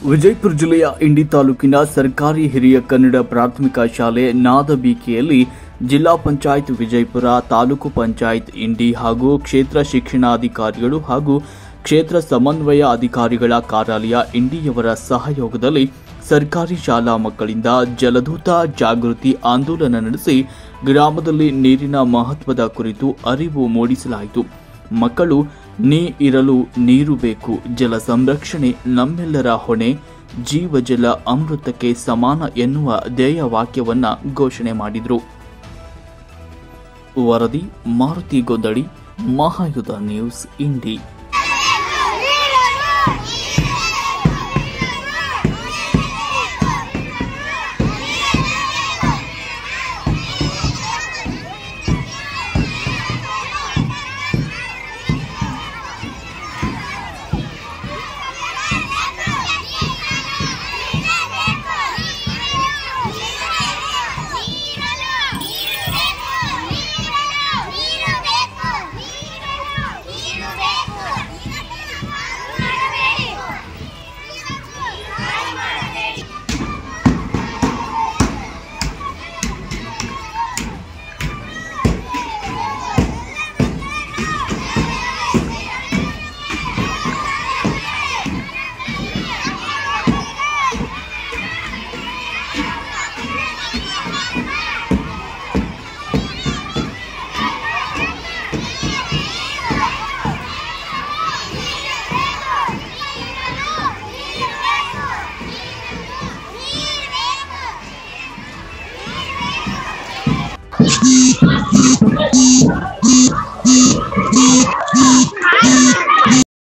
ವಿಜಯಪುರ ಜಿಲ್ಲೆಯ ಇಂಡಿ ತಾಲೂಕಿನ ಸರ್ಕಾರಿ ಹಿರಿಯ ಕನ್ನಡ ಪ್ರಾಥಮಿಕ ಶಾಲೆ ನಾದಬೀಕಿಯಲ್ಲಿ ಜಿಲ್ಲಾ ಪಂಚಾಯತ್ ವಿಜಯಪುರ ತಾಲೂಕು ಪಂಚಾಯತ್ ಇಂಡಿ ಹಾಗೂ ಕ್ಷೇತ್ರ ಶಿಕ್ಷಣಾಧಿಕಾರಿಗಳು ಹಾಗೂ ಕ್ಷೇತ್ರ ಸಮನ್ವಯ ಅಧಿಕಾರಿಗಳ ಕಾರ್ಯಾಲಯ ಇಂಡಿಯವರ ಸಹಯೋಗದಲ್ಲಿ ಸರ್ಕಾರಿ ಶಾಲಾ ಮಕ್ಕಳಿಂದ ಜಲದೂತ ಜಾಗೃತಿ ಆಂದೋಲನ ನಡೆಸಿ ಗ್ರಾಮದಲ್ಲಿ ನೀರಿನ ಮಹತ್ವದ ಕುರಿತು ಅರಿವು ಮೂಡಿಸಲಾಯಿತು ಮಕ್ಕಳು ನೀ ಇರಲು ನೀರು ಬೇಕು ಜಲ ಸಂರಕ್ಷಣೆ ನಮ್ಮೆಲ್ಲರ ಹೊಣೆ ಜೀವ ಜಲ ಅಮೃತಕ್ಕೆ ಸಮಾನ ಎನ್ನುವ ಧ್ಯೇಯ ವಾಕ್ಯವನ್ನ ಘೋಷಣೆ ಮಾಡಿದರು ವರದಿ ಮಾರುತಿ ಗೋದಡಿ ಮಹಾಯುಧ ನ್ಯೂಸ್ ಇಂಡಿ